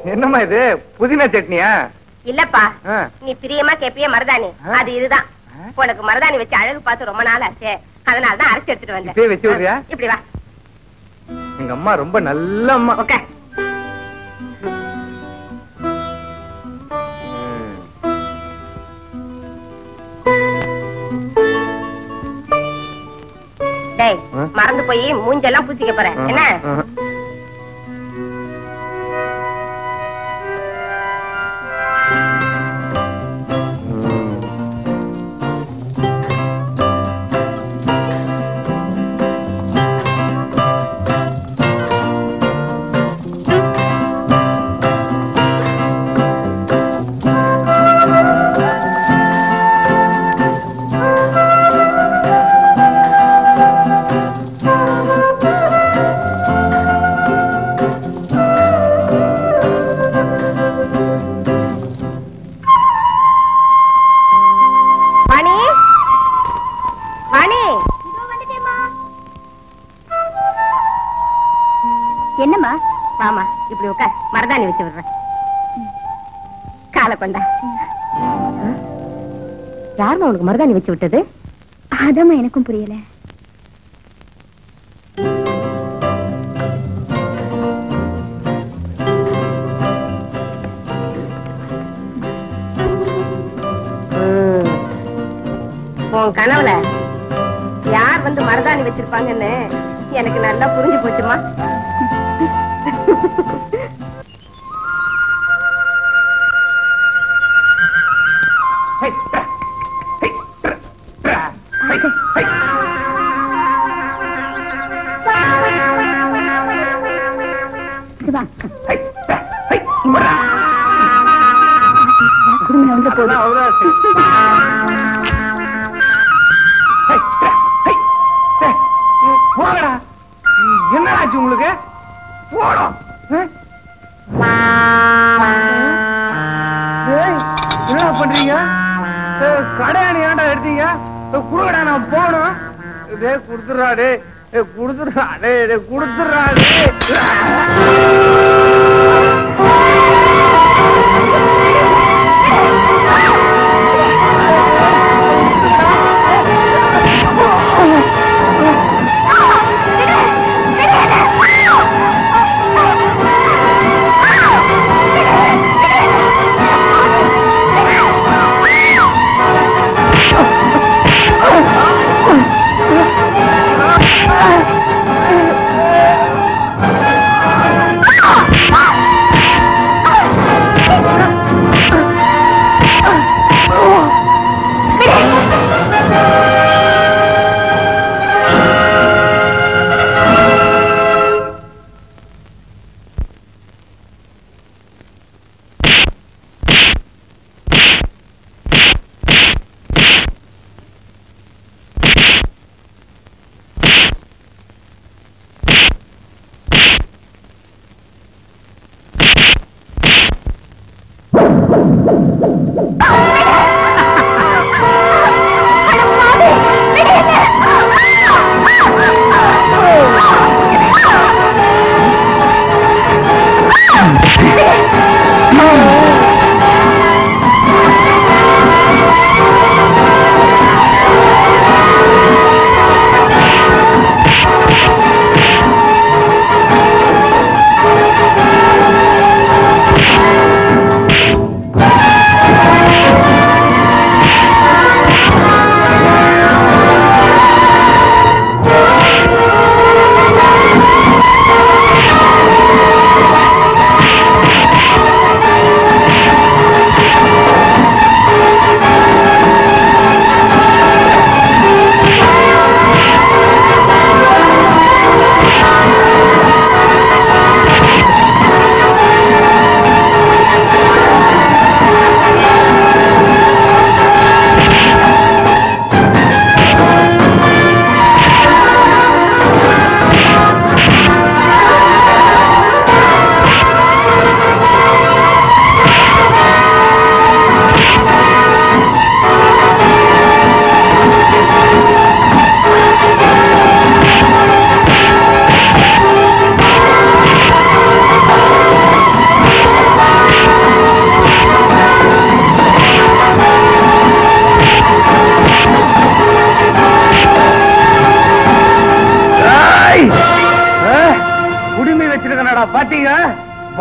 என்னம்மா இது புதினா சட்னியா இல்லப்பா ஆ. நீ பிரியமா கேப்பிய மருதாணி ஆ. அது இதுதான் ஆ. உனக்கு மருதாணி வச்சு அழகு பார்த்து ரொம்ப நாள் ஆச்சு அதனால தான் அரைச்சு எடுத்துட்டு வந்தேன் இப்படியே வச்சு விடுறியா? இப்படி வா எங்க அம்மா ரொம்ப நல்ல அம்மா உட்கார் டேய் ஆ? மறந்து போய் மூஞ்செல்லாம் பூசிக்க போறேன் என்ன ஆஹா. வாணி வாணி என்னம்மா மாமா இப்படி உட்கார் மருதாணி வச்சு விடுறேன் காலை கொண்டா யாருமா உனக்கு மருதாணி வச்சு விட்டது அதாம்மா எனக்கும் புரியல உன் கனவுல யார் வந்து மருதாணி வச்சிருப்பாங்கன்னு எனக்கு நல்லா புரிஞ்சு போச்சுமா சிவா குடும்பம் வந்து போதும் அதான் அவ்வளவுதான் சரி. Hi, hi, hi. போங்கடா என்ன ஆச்சு உங்களுக்கு போடும் என்ன பண்றீங்க ஏய், கடையாணி ஏன்டா எடுத்தீங்க ஏய், குடுங்கடா நான் போகணும் டே குடுத்துறா டே குடுத்துறா டே குடுத்துறா டே ஆ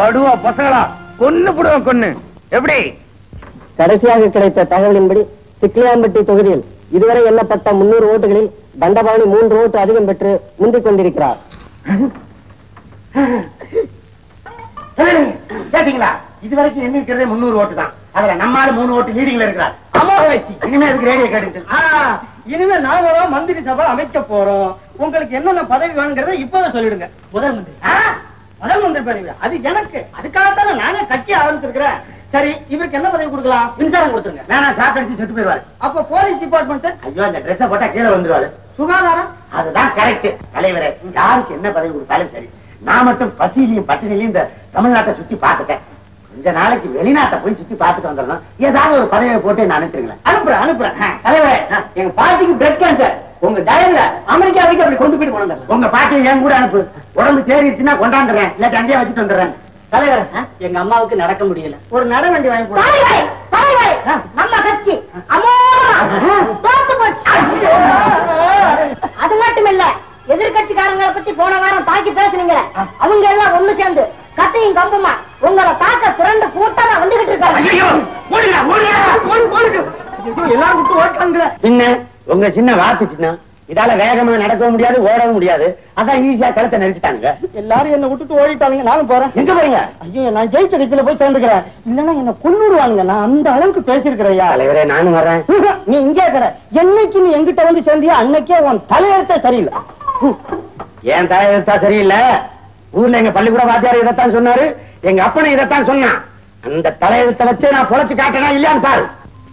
கடுவா பசங்களா கொன்னு புடுவேன் கொன்னு எப்படி கடைசியாக கிடைத்த தகவலின்படி திக்லியாம்பட்டி தொகுதியில் இதுவரை எண்ணப்பட்ட முன்னூறு ஓட்டுகளில் தண்டபாணி மூன்று ஓட்டு அதிகம் பெற்று முந்திக் கொண்டிருக்கிறார் கேட்டீங்களா இதுவரைக்கும் என்ன இருக்கிறதே முன்னூறு ஓட்டு தான் அதுல நம்மால மூணு ஓட்டு லீடிங்ல இருக்கிறார் அம்மாவை வச்சு இனிமே அதுக்கு ரேடியோ கேட்டுட்டு இனிமே நாம தான் மந்திரி சபை அமைக்க போறோம் உங்களுக்கு என்னென்ன பதவி வேணுங்கிறத இப்பவே சொல்லிடுங்க முதல் மந்திரி ஆ, முதல் மந்திரி பதவி அது எனக்கு அதுக்காகத்தானே நானே கட்சி ஆரம்பிச்சிருக்கிறேன் சரி இவருக்கு என்ன பதவி கொடுக்கலாம் மின்சாரம் கொடுத்துருங்க வேணா ஷாக் அடிச்சு செத்து போயிருவாரு அப்ப போலீஸ் டிபார்ட்மெண்ட் ஐயோ அந்த ட்ரெஸ்ஸ போட்டா கீழே வந்துருவாரு சுகாதாரம் அதுதான் கரெக்ட் தலைவரே யாருக்கு என்ன பதவி கொடுத்தாலும் சரி நான் மட்டும் பசியிலையும் பட்டினிலையும் இந்த தமிழ்நாட்டை சுத்தி பார்த்துட்டேன் கொஞ்ச நாளைக்கு வெளிநாட்டை போய் சுத்தி பார்த்துட்டு வந்துடணும் ஏதாவது ஒரு பதவியை போட்டு நான் அனுப்பிச்சிருங்களேன் அனுப்புறேன் அனுப்புறேன் ஆ, தலைவரே ஆ, எங்க பார்ட்டிக்கு பிரெட் கேன்சர் உங்க டயல்ல அமெரிக்கா வரைக்கும் அப்படி கொண்டு போயிட்டு கொண்டு உங்க பாட்டியை என் கூட அனுப்பு உடம்பு தேறிடுச்சுன்னா கொண்டாந்துறேன் இல்லாட்டி அங்கேயே வச்சுட்டு வந்துடுறேன் தலைவர் எங்க அம்மாவுக்கு நடக்க முடியல ஒரு நட வண்டி வாங்கி போடு. தலைவரே, தலைவரே, நம்ம கட்சி அமோகமா தோத்து போச்சு அது மட்டும் இல்ல எதிர்கட்சிக்காரங்களை பத்தி போன வாரம் தாக்கி பேசுனீங்க அவங்க எல்லாம் ஒண்ணு சேர்ந்து கத்தையும் கம்புமா உங்களை தாக்க திரண்டு கூட்டமா வந்துகிட்டு இருக்காங்க ஐயோ ஓடுடா ஓடுடா ஓடு ஓடு ஐயோ, எல்லாரும் விட்டு ஓட்டாங்க பின்ன உங்க சின்ன வாத்து சின்ன இதால வேகமா நடக்கவும் முடியாது ஓடவும் முடியாது அதான் ஈஸியா கழுத்தை நெரிச்சிட்டானுங்க எல்லாரும் என்ன விட்டுட்டு ஓடிட்டானுங்க நானும் போறேன் எங்க போறீங்க ஐயோ நான் ஜெயிச்ச கட்சியில போய் சேர்ந்துக்கிறேன் இல்லன்னா என்ன கொன்னுடுவானுங்க நான் அந்த அளவுக்கு பேசியிருக்கிறேயா தலைவரே நானும் வர்றேன் நீ இங்கே இருக்கிற என்னைக்கு நீ எங்கிட்ட வந்து சேர்ந்தியோ அன்னைக்கே உன் தலையெழுத்தே சரியில்லை ஏன் தலைவர்த்தா சரியில்லை ஊர்ல எங்க பள்ளிக்கூட வாத்தியார் இதைத்தான் சொன்னாரு எங்க அப்பனை இதைத்தான் சொன்னான் அந்த தலையெழுத்தை வச்சு நான் பொழைச்சு காட்டினா இல்லையான்னு பாரு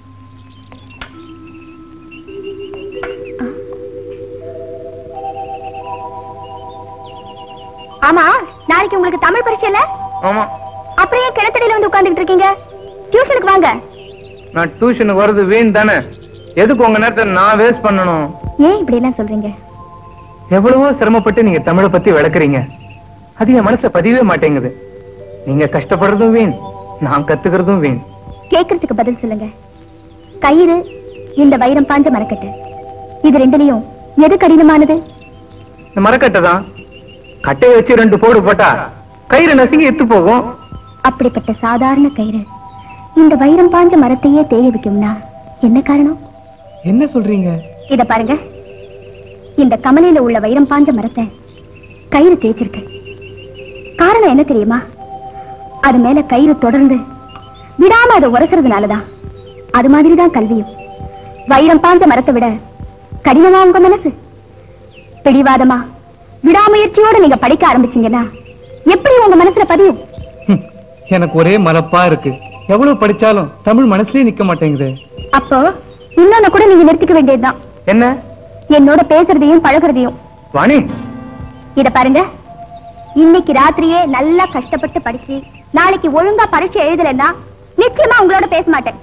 ஆமா நாளைக்கு உங்களுக்கு தமிழ் பரீட்சை இல்ல ஆமா அப்புறம் ஏன் கிணத்தடியில வந்து உட்கார்ந்துட்டு இருக்கீங்க டியூஷனுக்கு வாங்க நான் டியூஷனுக்கு வர்றது வீண் தானே எதுக்கு உங்க நேரத்தை நான் வேஸ்ட் பண்ணணும் ஏன் இப்படி எல்லாம் சொல்றீங்க எவ்வளவோ சிரமப்பட்டு நீங்க தமிழை பத்தி விளக்குறீங்க அது என் மனசை பதியவே மாட்டேங்குது நீங்க கஷ்டப்படுறதும் வீண் நான் கத்துக்கிறதும் வீண் கேக்குறதுக்கு பதில் சொல்லுங்க கயிறு இந்த வைரம் பாஞ்ச மரக்கட்டு இது ரெண்டுலயும் எது கடினமானது இந்த மரக்கட்டை தான் கட்டையை வச்சு ரெண்டு போடு போட்டா கயிறு நசுங்கி எத்து போகும் அப்படிப்பட்ட சாதாரண கயிறு இந்த வைரம் பாஞ்ச மரத்தையே தேய வைக்கும்னா என்ன காரணம் என்ன சொல்றீங்க இத பாருங்க இந்த கமலையில உள்ள வைரம் பாஞ்ச மரத்தை கயிறு தேய்ச்சிருக்கு காரணம் என்ன தெரியுமா அது மேல கயிறு தொடர்ந்து விடாம அதை உரசுறதுனாலதான் அது மாதிரிதான் கல்வியும் வைரம் பாஞ்ச மரத்தை விட கடினமா உங்க மனசு பிடிவாதமா விடாமுயற்சியோட நீங்க படிக்க ஆரம்பிச்சீங்கன்னா எப்படி உங்க மனசுல பதியும் ஹம், எனக்கு ஒரே மலப்பா இருக்கு எவ்வளவு படிச்சாலும் தமிழ் மனசுலயே நிக்க மாட்டேங்குது அப்போ இன்னொன்னு கூட நீங்க நிறுத்திக்க வேண்டியதுதான் என்ன என்னோட பேசுறதையும் பழகுறதையும் வாணி இத பாருங்க இன்னைக்கு ராத்திரியே நல்லா கஷ்டப்பட்டு படிச்சு நாளைக்கு ஒழுங்கா பரீட்சை எழுதலைன்னா நிச்சயமா உங்களோட பேச மாட்டேன்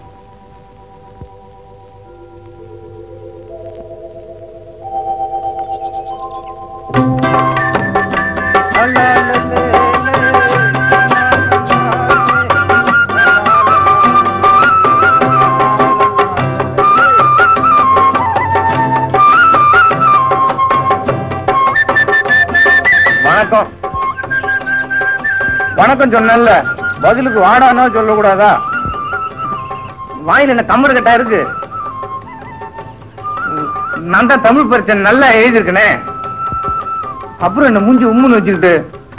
வணக்கம் வணக்கம் சொன்னேன்ல பதிலுக்கு வாடானா சொல்லக்கூடாதா வாயில என்ன கம்மர் கட்டா இருக்கு ம், நான் தான் தமிழ் பரீட்சை நல்லா எழுதியிருக்கனே அப்புறம் என்ன மூஞ்சி உம்முன்னு வச்சுக்கிட்டு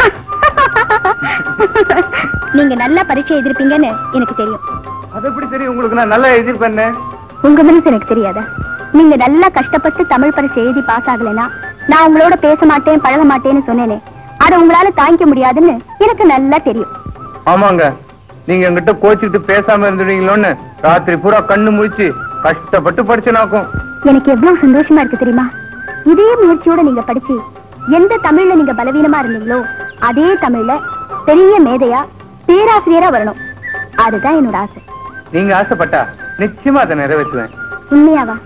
நீங்க நல்லா பரீட்சை எழுதிருப்பீங்கன்னு எனக்கு தெரியும் அது எப்படி தெரியும் உங்களுக்கு நான் நல்லா எழுதியிருப்பேன்னு உங்க மனசு எனக்கு தெரியாதா நீங்க நல்லா கஷ்டப்பட்டு தமிழ் பரிசு எழுதி பாஸ் ஆகலைன்னா நான் உங்களோட பேச மாட்டேன் பழக மாட்டேன்னு சொன்னேனே அதை உங்களால தாங்கிக்க முடியாதுன்னு எனக்கு நல்லா தெரியும் ஆமாங்க நீங்க என்கிட்ட கோச்சிக்கிட்டு பேசாம இருந்துடுவீங்களோன்னு ராத்திரி பூரா கண்ணு முழிச்சு கஷ்டப்பட்டு படிச்சனாக்கும் எனக்கு எவ்வளவு சந்தோஷமா இருக்கு தெரியுமா இதே முயற்சியோட நீங்க படிச்சு எந்த தமிழ்ல நீங்க பலவீனமா இருந்தீங்களோ அதே தமிழ்ல பெரிய மேதையா பேராசிரியரா வரணும் அதுதான் என்னோட ஆசை நீங்க ஆசைப்பட்டா நிச்சயமா அதை நிறைவேற்றுவேன் உண்மையாவா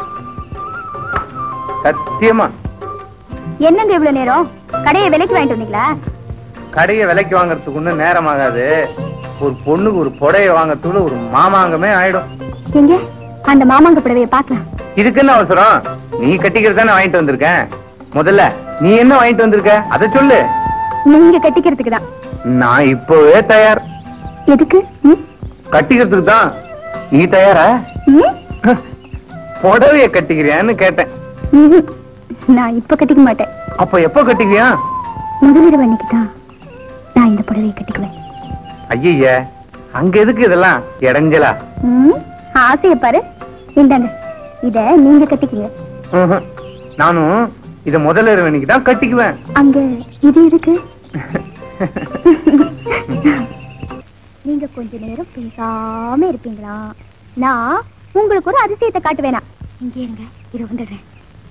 சத்தியமா என்னங்க இவ்வளவு நேரம் கடையை விலைக்கு வாங்கிட்டு வந்தீங்களா கடையை விலைக்கு வாங்குறதுக்கு ஒண்ணும் நேரம் ஆகாது ஒரு பொண்ணுக்கு ஒரு புடைய வாங்கறதுக்குள்ள ஒரு மாமாங்கமே ஆயிடும் எங்க அந்த மாமாங்க புடவைய பார்க்கலாம் இதுக்கு என்ன அவசரம் நீ கட்டிக்கிறது தானே வாங்கிட்டு வந்திருக்கேன் முதல்ல நீ என்ன வாங்கிட்டு வந்திருக்க அதை சொல்லு நீங்க கட்டிக்கிறதுக்கு தான் நீ என்ன வாங்கிட்டு வந்திருக்க நான் இப்பவே தயார் எதுக்கு ம்? கட்டிக்கிறதுக்கு தான் நீ தயாரா ம்? புடவைய கட்டிக்கிறியான்னு கேட்டேன் ம்ஹும். நான் இப்ப கட்டிக்க மாட்டேன் அப்ப எப்ப கட்டிக்கிறியா முதலிரவு அன்னைக்கு தான் நான் இந்த புடவையை கட்டிக்குவேன் ஐய அங்க எதுக்கு இதெல்லாம் இடைஞ்சலா ம், ஆசையை பாரு இந்தாங்க இத நீங்க கட்டிக்கீங்க ம்ஹும். நானும் இத முதல்ல இன்னைக்கு தான் கட்டிக்குவேன் அங்க இது எதுக்கு நீங்க கொஞ்ச நேரம் பேசாம இருப்பீங்களா நான் உங்களுக்கு ஒரு அதிசயத்தை காட்டுவேனா இங்க இருங்க இது வந்துடுறேன்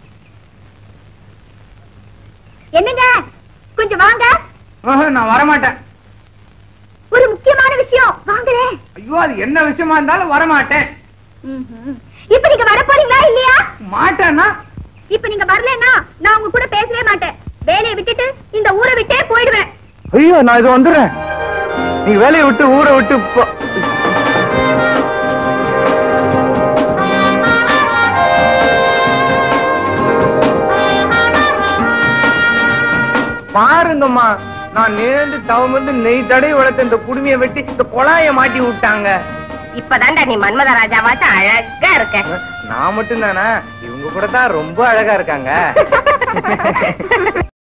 என்னங்க கொஞ்சம் வாங்க ம்ஹும், நான் வரமாட்டேன் ஒரு முக்கியமான விஷயம் வாங்களே ஐயோ அது என்ன விஷயமா இருந்தாலும் வரமாட்டேன் இப்ப நீங்க வர போறீங்களா இல்லையா மாட்டேன்னா இப்ப நீங்க வரலன்னா நான் உங்க கூட பேசவே மாட்டேன் வேலையை விட்டுட்டு இந்த ஊரை விட்டே போயிடுவேன் ஐயோ நான் இது வந்துடுறேன் நீ வேலையை விட்டு ஊரை விட்டு போ- பாருங்கம்மா நான் நேர்ந்து தவமிருந்து நெய் தடவை வளர்த்த இந்த குடுமையை வெட்டி இந்த குழாய மாட்டி விட்டாங்க இப்பதான்டா நீ மன்மத ராஜாவாட்ட அழகா இருக்க நான் மட்டும் தானே இவங்க கூட தான் ரொம்ப அழகா இருக்காங்க